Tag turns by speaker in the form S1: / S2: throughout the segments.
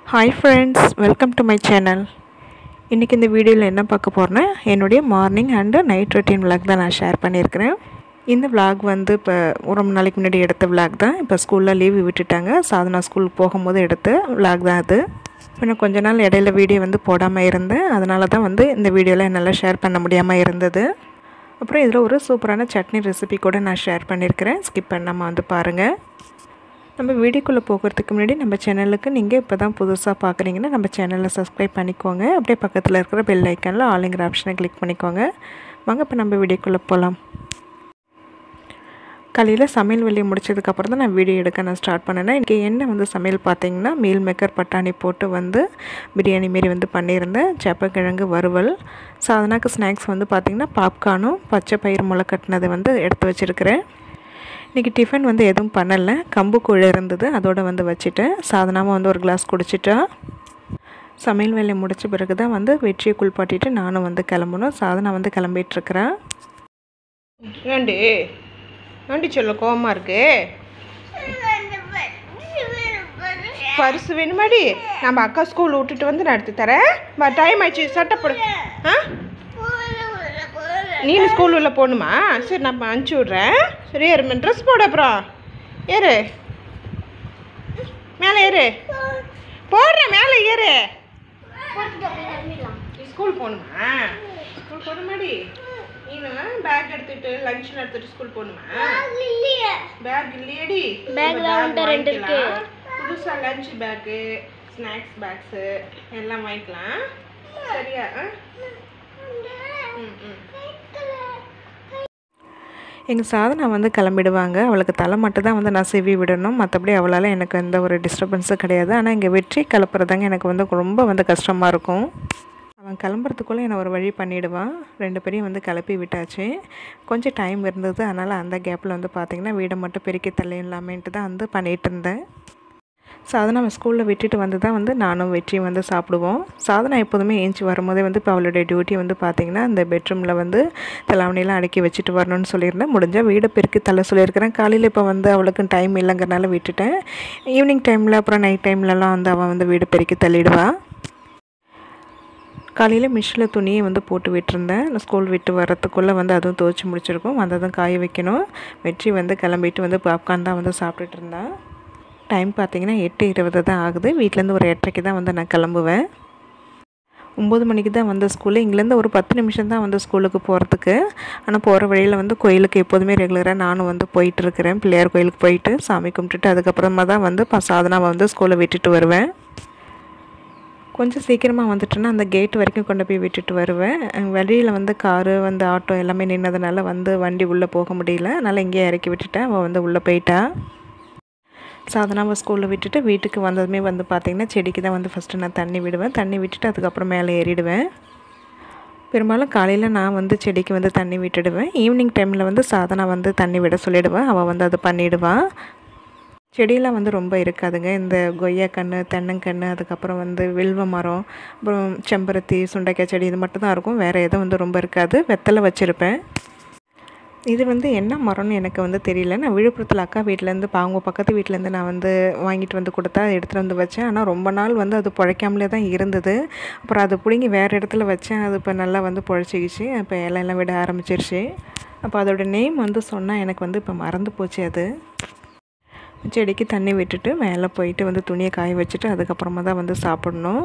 S1: Hi friends welcome to my channel இன்றைக்கி இந்த வீடியோவில் என்ன பார்க்க போகிறேன்னா என்னுடைய morning and night routine vlog தான் நான் ஷேர் பண்ணியிருக்கிறேன் இந்த விளாக் வந்து இப்போ ஒரு ரொம்ப நாளைக்கு முன்னாடி எடுத்த விளாக் தான் இப்போ ஸ்கூலில் லீவு விட்டுட்டாங்க சாதனா ஸ்கூலுக்கு போகும்போது எடுத்த விளாக் தான் அது இப்போ நான் கொஞ்ச நாள் இடையில வீடியோ வந்து போடாமல் இருந்தேன் அதனால தான் வந்து இந்த வீடியோவில் என்னால் ஷேர் பண்ண முடியாமல் இருந்தது அப்புறம் இதில் ஒரு சூப்பரான சட்னி ரெசிபி கூட நான் ஷேர் பண்ணியிருக்கிறேன் ஸ்கிப் பண்ணாமல் வந்து பாருங்கள் நம்ம வீடியோக்குள்ளே போகிறதுக்கு முன்னாடி நம்ம சேனலுக்கு நீங்கள் இப்போ தான் புதுசாக பார்க்குறீங்கன்னா நம்ம சேனலை சப்ஸ்கிரைப் பண்ணிக்கோங்க அப்படியே பக்கத்தில் இருக்கிற பெல் ஐக்கனில் ஆளுங்கிற ஆப்ஷனை கிளிக் பண்ணிக்கோங்க வாங்க இப்போ நம்ம வீடியோக்குள்ளே போகலாம் காலையில் சமையல் வேலையை முடிச்சதுக்கப்புறம் தான் நான் வீடியோ எடுக்க நான் ஸ்டார்ட் பண்ணினேன் இன்றைக்கி என்ன வந்து சமையல் பார்த்தீங்கன்னா மீல் மேக்கர் பட்டாணி போட்டு வந்து பிரியாணி மாரி வந்து பண்ணியிருந்தேன் செப்பக்கிழங்கு வறுவல் சாதனாக்கு ஸ்நாக்ஸ் வந்து பார்த்திங்கன்னா பாப்கார்னும் பச்சை பயிர் முளை கட்டினது வந்து எடுத்து வச்சுருக்கிறேன் இன்றைக்கி டிஃபன் வந்து எதுவும் பண்ணலை கம்பு கூழ் இருந்தது அதோடு வந்து வச்சுட்டேன் சாதனமாக வந்து ஒரு கிளாஸ் குடிச்சிட்டா சமையல் வேலையை முடித்த பிறகு தான் வந்து வெற்றியை குளிப்பாட்டிட்டு நானும் வந்து கிளம்பணும் சாதனா வந்து கிளம்பிட்டுருக்குறேன் ஏண்டி ஏண்டி சொல்ல கோவமாக இருக்கு பரிசு வேணுமாடி நம்ம அக்கா ஸ்கூல் விட்டுட்டு வந்து நான் எடுத்து தரேன் டைம் ஆயிடுச்சு சட்டை போடு ஆ நீ ஸ்கூல் உள்ள போகணுமா சரி நான் அனுப்பிச்சி விட்றேன் சரி ஏறுமே ட்ரெஸ் போடு அப்புறம் ஏறு மேலே ஏறு போடுறேன் மேலே ஏறு நீ ஸ்கூல் போகணுமா ஸ்கூல் போகணுமாடி நீனும் பேக் எடுத்துட்டு லஞ்ச் எடுத்துட்டு ஸ்கூல் போகணுமா பேக் இல்லையடி
S2: Bag தான் உன்கிட்ட ரெண்டு இருக்கு.
S1: புதுசா லஞ்ச் பேக்கு ஸ்நாக்ஸ் பேக்ஸு எல்லாம் வாங்கிக்கலாம் சரியா ஆ? ம் ம் எங்கள் சாதனா வந்து கிளம்பிடுவாங்க அவளுக்கு தலை மட்டும் தான் வந்து நான் செவி விடணும் மற்றபடி அவளால் எனக்கு எந்த ஒரு டிஸ்டர்பன்ஸும் கிடையாது ஆனால் இங்கே வெற்றி கிளப்புறதாங்க எனக்கு வந்து ரொம்ப வந்து கஷ்டமாக இருக்கும் அவன் கிளம்புறதுக்குள்ளே என்னை ஒரு வழி பண்ணிவிடுவான் ரெண்டு பேரையும் வந்து கிளப்பி விட்டாச்சு கொஞ்சம் டைம் இருந்தது அதனால் அந்த கேப்பில் வந்து பார்த்திங்கன்னா வீடை மட்டும் பெருக்கி தள்ளிடலாமேன்ட்டு தான் வந்து பண்ணிகிட்டு இருந்தேன் சாதனா அவன் ஸ்கூலில் விட்டுட்டு வந்து தான் வந்து நானும் வெற்றியும் வந்து சாப்பிடுவோம் சாதனா எப்போதுமே ஏஞ்சி வரும்போதே வந்து இப்போ அவளுடைய டியூட்டி வந்து பார்த்திங்கன்னா அந்த பெட்ரூமில் வந்து தலைவணிலாம் அடுக்கி வச்சுட்டு வரணும்னு சொல்லியிருந்தேன் முடிஞ்சால் வீடை பெருக்கி தள்ள சொல்லியிருக்கிறேன் காலையில் இப்போ வந்து அவளுக்கு டைம் இல்லைங்கிறனால விட்டுட்டேன் ஈவினிங் டைமில் அப்புறம் நைட் டைம்லலாம் வந்து அவன் வந்து வீடு பெருக்கி தள்ளிடுவாள் காலையில் மிஷினில் துணியை வந்து போட்டு விட்டுருந்தேன் நான் ஸ்கூல் விட்டு வரத்துக்குள்ளே வந்து அதுவும் துவச்சி முடிச்சிருக்கோம் வந்ததும் காய வைக்கணும் வெற்றி வந்து கிளம்பிட்டு வந்து பாப்கார்ன் தான் வந்து சாப்பிட்டுட்டு இருந்தேன் டைம் பார்த்தீங்கன்னா எட்டு இருபது தான் ஆகுது வீட்டிலேருந்து ஒரு எட்டரைக்கு தான் வந்து நான் கிளம்புவேன் ஒம்பது மணிக்கு தான் வந்து ஸ்கூலு இங்கேருந்து ஒரு பத்து நிமிஷம் தான் வந்து ஸ்கூலுக்கு போகிறதுக்கு ஆனால் போகிற வழியில் வந்து கோயிலுக்கு எப்போதுமே ரெகுலராக நானும் வந்து போயிட்டுருக்கிறேன் பிள்ளையார் கோயிலுக்கு போயிட்டு சாமி கும்பிட்டுட்டு அதுக்கப்புறமா தான் வந்து ப சாதனாவை வந்து ஸ்கூலை விட்டுட்டு வருவேன் கொஞ்சம் சீக்கிரமாக வந்துட்டேன்னா அந்த கேட் வரைக்கும் கொண்டு போய் விட்டுட்டு வருவேன் வெளியில் வந்து காரு வந்து ஆட்டோ எல்லாமே நின்னதுனால வந்து வண்டி உள்ளே போக முடியல அதனால் இங்கேயே இறக்கி விட்டுட்டேன் அவள் வந்து உள்ளே போயிட்டா சாதனாவை ஸ்கூலில் விட்டுட்டு வீட்டுக்கு வந்ததுமே வந்து பார்த்திங்கன்னா செடிக்கு தான் வந்து ஃபஸ்ட்டு நான் தண்ணி விடுவேன் தண்ணி விட்டுட்டு அதுக்கப்புறம் மேலே ஏறிடுவேன் பெரும்பாலும் காலையில் நான் வந்து செடிக்கு வந்து தண்ணி விட்டுடுவேன் ஈவினிங் டைமில் வந்து சாதனா வந்து தண்ணி விட சொல்லிவிடுவேன் அவள் வந்து அது பண்ணிவிடுவாள் செடியெல்லாம் வந்து ரொம்ப இருக்காதுங்க இந்த கொய்யா கன்று தென்னங்கன்று அதுக்கப்புறம் வந்து வில்வ மரம் அப்புறம் செம்பருத்தி சுண்டைக்காய் செடி இது மட்டும் தான் இருக்கும் வேறு எதுவும் வந்து ரொம்ப இருக்காது வெத்தலை வச்சுருப்பேன் இது வந்து என்ன மரம்னு எனக்கு வந்து தெரியல நான் விழுப்புரத்தில் அக்கா வீட்டிலேருந்து அவங்க பக்கத்து வீட்டிலேருந்து நான் வந்து வாங்கிட்டு வந்து கொடுத்தா எடுத்துகிட்டு வந்து வச்சேன் ஆனால் ரொம்ப நாள் வந்து அது பிழைக்காமலே தான் இருந்தது அப்புறம் அதை பிடுங்கி வேறு இடத்துல வச்சேன் அது இப்போ நல்லா வந்து பிழைச்சிக்கிச்சு இப்போ இலையெல்லாம் விட ஆரம்பிச்சிருச்சு அப்போ அதோட நேம் வந்து சொன்னால் எனக்கு வந்து இப்போ மறந்து போச்சு அது செடிக்கு தண்ணி விட்டுட்டு மேலே போயிட்டு வந்து துணியை காய வச்சுட்டு அதுக்கப்புறமா தான் வந்து சாப்பிடணும்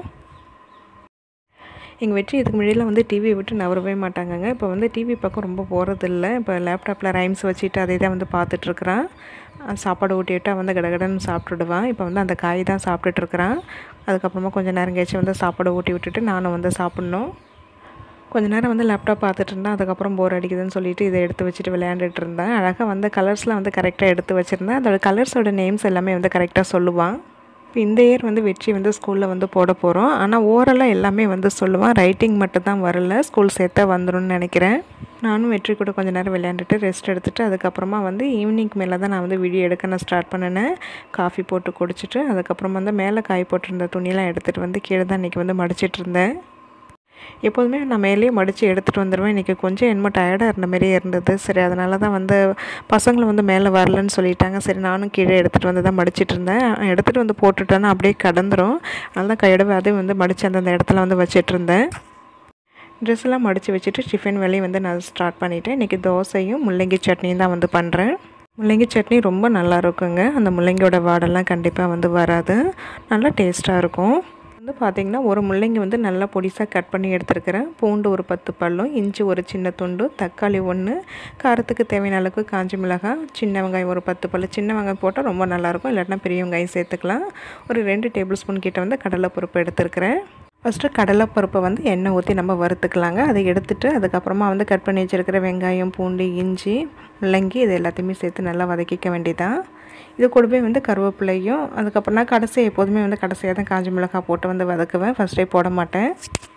S1: எங்கள் வெற்றி இதுக்கு முன்னாடியில் வந்து டிவி விட்டு நவரவே மாட்டாங்கங்க இப்போ வந்து டிவி பக்கம் ரொம்ப போகிறதில்ல இப்போ லேப்டாப்பில் ரைம்ஸ் வச்சுட்டு அதை தான் வந்து பார்த்துட்ருக்குறான் சாப்பாடு ஊட்டிவிட்டா வந்து கடகடன்னு சாப்பிட்டுடுவான் இப்போ வந்து அந்த காய் தான் சாப்பிட்டுட்ருக்குறான் அதுக்கப்புறமா கொஞ்சம் நேரம் கழிச்சு வந்து சாப்பாடு ஊட்டி விட்டுட்டு நானும் வந்து சாப்பிட்ணும் கொஞ்ச நேரம் வந்து லேப்டாப் பார்த்துட்டு இருந்தேன் அதுக்கப்புறம் போர் அடிக்குதுன்னு சொல்லிட்டு இதை எடுத்து வச்சுட்டு விளையாண்டுட்டு இருந்தேன் அழகாக வந்து கலர்ஸ்லாம் வந்து கரெக்டாக எடுத்து வச்சுருந்தேன் அதோட கலர்ஸோட நேம்ஸ் எல்லாமே வந்து கரெக்டாக சொல்லுவான் இப்போ இந்த இயர் வந்து வெற்றி வந்து ஸ்கூலில் வந்து போட போகிறோம் ஆனால் ஓரலாக எல்லாமே வந்து சொல்லுவான் ரைட்டிங் மட்டும் தான் வரல ஸ்கூல் சேர்த்தா வந்துடும்னு நினைக்கிறேன் நானும் வெற்றி கூட கொஞ்ச நேரம் விளையாண்டுட்டு ரெஸ்ட் எடுத்துகிட்டு அதுக்கப்புறமா வந்து ஈவினிங் மேலே தான் நான் வந்து வீடியோ எடுக்க நான் ஸ்டார்ட் பண்ணினேன் காஃபி போட்டு குடிச்சிட்டு அதுக்கப்புறம் வந்து மேலே காய் போட்டிருந்த துணியெல்லாம் எடுத்துகிட்டு வந்து கீழே தான் இன்றைக்கி வந்து மடிச்சிட்டு இருந்தேன் எப்போதுமே நான் மேலேயே மடித்து எடுத்துகிட்டு வந்துடுவேன் இன்றைக்கி கொஞ்சம் என்னமோ டயர்டாக இருந்த மாதிரியே இருந்தது சரி அதனால தான் வந்து பசங்களும் வந்து மேலே வரலன்னு சொல்லிட்டாங்க சரி நானும் கீழே எடுத்துகிட்டு வந்து தான் மடிச்சிட்டு இருந்தேன் எடுத்துகிட்டு வந்து போட்டுட்டேன்னா அப்படியே கடந்துரும் அதனால தான் கையோடவே அதையும் வந்து மடித்து அந்தந்த இடத்துல வந்து வச்சிட்டு இருந்தேன் ட்ரெஸ் எல்லாம் மடித்து வச்சுட்டு டிஃபன் வேலையை வந்து நான் ஸ்டார்ட் பண்ணிவிட்டேன் இன்றைக்கி தோசையும் முள்ளங்கி சட்னியும் தான் வந்து பண்ணுறேன் முள்ளங்கி சட்னி ரொம்ப நல்லா இருக்குங்க அந்த முள்ளங்கியோட வாடெல்லாம் கண்டிப்பாக வந்து வராது நல்லா டேஸ்ட்டாக இருக்கும் வந்து பார்த்திங்கன்னா ஒரு முள்ளங்கி வந்து நல்லா பொடிசாக கட் பண்ணி எடுத்துருக்கிறேன் பூண்டு ஒரு பத்து பல்லும் இஞ்சி ஒரு சின்ன துண்டு தக்காளி ஒன்று காரத்துக்கு தேவையான அளவுக்கு காஞ்சி மிளகாய் சின்ன வெங்காயம் ஒரு பத்து பல் சின்ன வெங்காயம் போட்டால் ரொம்ப நல்லாயிருக்கும் இல்லாட்டினா பெரிய வெங்காயம் சேர்த்துக்கலாம் ஒரு ரெண்டு டேபிள் ஸ்பூன் கிட்ட வந்து கடலைப்பருப்பு எடுத்துருக்கிறேன் ஃபஸ்ட்டு கடலைப்பருப்பை வந்து எண்ணெய் ஊற்றி நம்ம வறுத்துக்கலாங்க அதை எடுத்துட்டு அதுக்கப்புறமா வந்து கட் பண்ணி வச்சுருக்கிற வெங்காயம் பூண்டு இஞ்சி முள்ளங்கி இது எல்லாத்தையுமே சேர்த்து நல்லா வதக்கிக்க வேண்டியதான் இது கூடவே வந்து கருவேப்பிலையும் அதுக்கப்புறம் நான் கடைசி எப்போதுமே வந்து கடைசியாக தான் காஞ்சி மிளகாய் போட்டு வந்து வதக்குவேன் ஃபஸ்ட்டே போட மாட்டேன்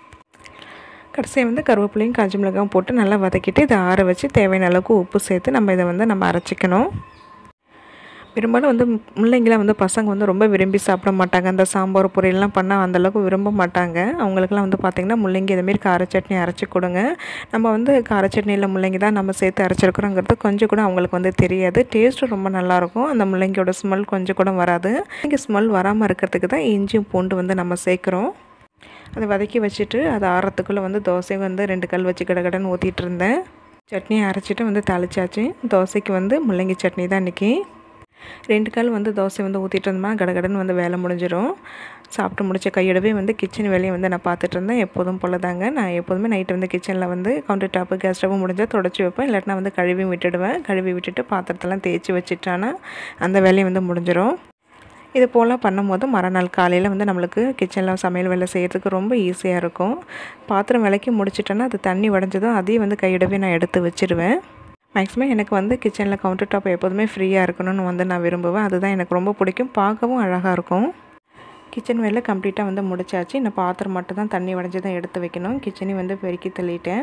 S1: கடைசியாக வந்து கருவேப்பிலையும் காஞ்சி மிளகாயும் போட்டு நல்லா வதக்கிட்டு இதை ஆற வச்சு தேவையான அளவுக்கு உப்பு சேர்த்து நம்ம இதை வந்து நம்ம அரைச்சிக்கணும் பெரும்பாலும் வந்து முள்ளங்கிலாம் வந்து பசங்க வந்து ரொம்ப விரும்பி சாப்பிட மாட்டாங்க அந்த சாம்பார் பொரியல்லாம் பண்ணால் அந்தளவுக்கு விரும்ப மாட்டாங்க அவங்களுக்குலாம் வந்து பார்த்திங்கன்னா முள்ளங்கி இதேமாரி கார சட்னி அரைச்சி கொடுங்க நம்ம வந்து கார சட்னியில் முள்ளங்கி தான் நம்ம சேர்த்து அரைச்சிருக்கிறோங்கிறது கொஞ்சம் கூட அவங்களுக்கு வந்து தெரியாது டேஸ்ட்டும் ரொம்ப நல்லாயிருக்கும் அந்த முள்ளங்கியோட ஸ்மெல் கொஞ்சம் கூட வராது இங்கே ஸ்மெல் வராமல் இருக்கிறதுக்கு தான் இஞ்சியும் பூண்டு வந்து நம்ம சேர்க்குறோம் அதை வதக்கி வச்சுட்டு அது ஆறத்துக்குள்ளே வந்து தோசை வந்து ரெண்டு கல் வச்சு கடகடன்னு ஊற்றிட்டு இருந்தேன் சட்னியை அரைச்சிட்டு வந்து தாளிச்சாச்சு தோசைக்கு வந்து முள்ளங்கி சட்னி தான் இன்றைக்கி ரெண்டு கால் வந்து தோசை வந்து ஊற்றிட்டு இருந்தோம்னா கடகடன்னு வந்து வேலை முடிஞ்சிடும் சாப்பிட்டு முடிச்ச கையோடவே வந்து கிச்சன் வேலையை வந்து நான் பார்த்துட்டு இருந்தேன் எப்போதும் போல தாங்க நான் எப்போதுமே நைட்டு வந்து கிச்சனில் வந்து கவுண்டர் டாப்பு கேஸ் ஸ்டவ்வு முடிஞ்சால் தொடச்சி வைப்பேன் இல்லாட்டினா வந்து கழுவி விட்டுடுவேன் கழுவி விட்டுட்டு பாத்திரத்தெல்லாம் தேய்ச்சி வச்சுட்டானா அந்த வேலையை வந்து முடிஞ்சிடும் இது போல் பண்ணும்போது மறுநாள் காலையில் வந்து நம்மளுக்கு கிச்சனில் சமையல் வேலை செய்கிறதுக்கு ரொம்ப ஈஸியாக இருக்கும் பாத்திரம் விளக்கி முடிச்சிட்டேன்னா அது தண்ணி உடஞ்சதும் அதையும் வந்து கையிடவே நான் எடுத்து வச்சுருவேன் மேக்ஸிமம் எனக்கு வந்து கிச்சனில் கவுண்டர் டாப் எப்போதுமே ஃப்ரீயாக இருக்கணும்னு வந்து நான் விரும்புவேன் அதுதான் எனக்கு ரொம்ப பிடிக்கும் பார்க்கவும் அழகாக இருக்கும் கிச்சன் வேலை கம்ப்ளீட்டாக வந்து முடிச்சாச்சு இந்த பாத்திரம் மட்டும் தான் தண்ணி உடஞ்சி தான் எடுத்து வைக்கணும் கிச்சனையும் வந்து பெருக்கி தள்ளிட்டேன்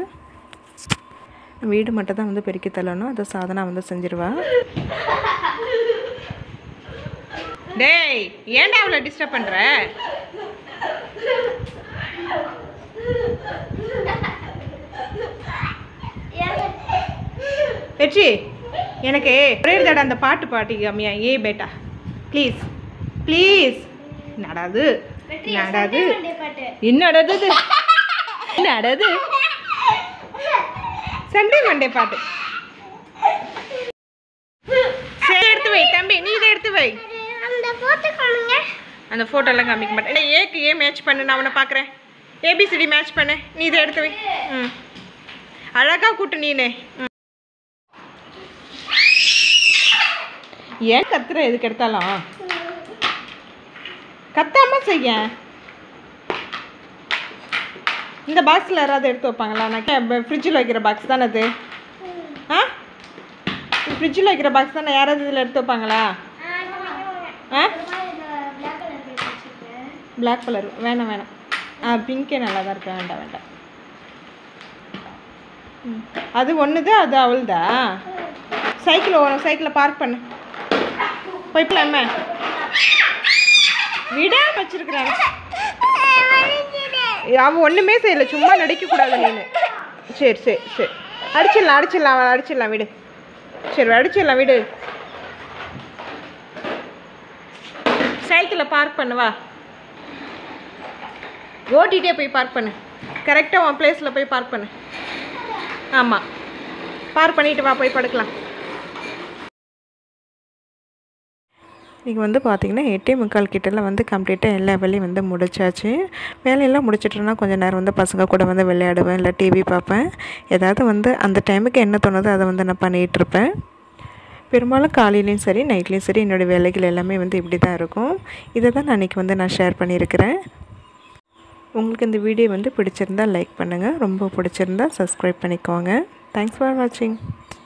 S1: வீடு மட்டும் தான் வந்து பெருக்கி தள்ளணும் அதை சாதனா வந்து செஞ்சிருவேன் டேய் ஏன்டா அவ்வளோ டிஸ்டர்ப் பண்ணுற வெற்றி எனக்கு ஒரே ஒரு தடவை அந்த பாட்டு பாட்டி காமியா ஏ பேட்டா ப்ளீஸ் ப்ளீஸ் நடாது நடாது என்னடது நடது சண்டே மண்டே பாட்டு சரி எடுத்து வை தம்பி நீ இதை எடுத்து வை
S2: அந்த போட்டு காணுங்க
S1: அந்த ஃபோட்டோலாம் காமிக்க மாட்டேன் இல்லை ஏக்கு ஏ மேட்ச் பண்ணு நான் அவனை பார்க்குறேன் ஏபிசிடி மேட்ச் பண்ணு நீ இதை எடுத்து வை ம் அழகாக கூட்டு நீனே ம் ஏன் கத்துற எதுக்கு எடுத்தாலும் கத்தாம செய்ய இந்த பாக்ஸில் யாராவது எடுத்து வைப்பாங்களா நான் ஃப்ரிட்ஜில் வைக்கிற பாக்ஸ் தானே அது ஆ ஃப்ரிட்ஜில் வைக்கிற பாக்ஸ் தானே யாராவது இதில் எடுத்து வைப்பாங்களா ஆ பிளாக் கலர் வேணாம் வேணாம் ஆ பிங்கே நல்லா தான் இருக்கு வேண்டாம் வேண்டாம் ம். அது ஒன்றுது அது அவள்தா சைக்கிள் ஓடும் சைக்கிளை பார்க் பண்ணு போய்க்கலாமே விட வச்சிருக்கிறாங்க அவன் ஒன்றுமே செய்யலை சும்மா நடிக்கக்கூடாது நீனு சரி சரி சரி அடிச்சிடலாம் அடிச்சிடலாம் அவளை அடிச்சிடலாம் விடு சரி அடிச்சிடலாம் விடு சைக்கிளை பார்க் பண்ணு வா ஓட்டிகிட்டே போய் பார்க் பண்ணு கரெக்டாக உன் பிளேஸில் போய் பார்க் பண்ணு ஆமாம் பார்க் பண்ணிட்டு வா போய் படுக்கலாம் இன்றைக்கி வந்து பார்த்திங்கன்னா எட்டே முக்கால் கிட்டலாம் வந்து கம்ப்ளீட்டாக எல்லா வேலையும் வந்து முடிச்சாச்சு வேலையெல்லாம் முடிச்சிட்டோன்னா கொஞ்சம் நேரம் வந்து பசங்க கூட வந்து விளையாடுவேன் இல்லை டிவி பார்ப்பேன் ஏதாவது வந்து அந்த டைமுக்கு என்ன தோணுதோ அதை வந்து நான் பண்ணிகிட்டு இருப்பேன் பெரும்பாலும் காலையிலையும் சரி நைட்லேயும் சரி என்னோடய வேலைகள் எல்லாமே வந்து இப்படி தான் இருக்கும் இதை தான் நான் இன்றைக்கி வந்து நான் ஷேர் பண்ணியிருக்கிறேன் உங்களுக்கு இந்த வீடியோ வந்து பிடிச்சிருந்தா லைக் பண்ணுங்கள் ரொம்ப பிடிச்சிருந்தா சப்ஸ்கிரைப் பண்ணிக்கோங்க தேங்க்ஸ் ஃபார் வாட்சிங்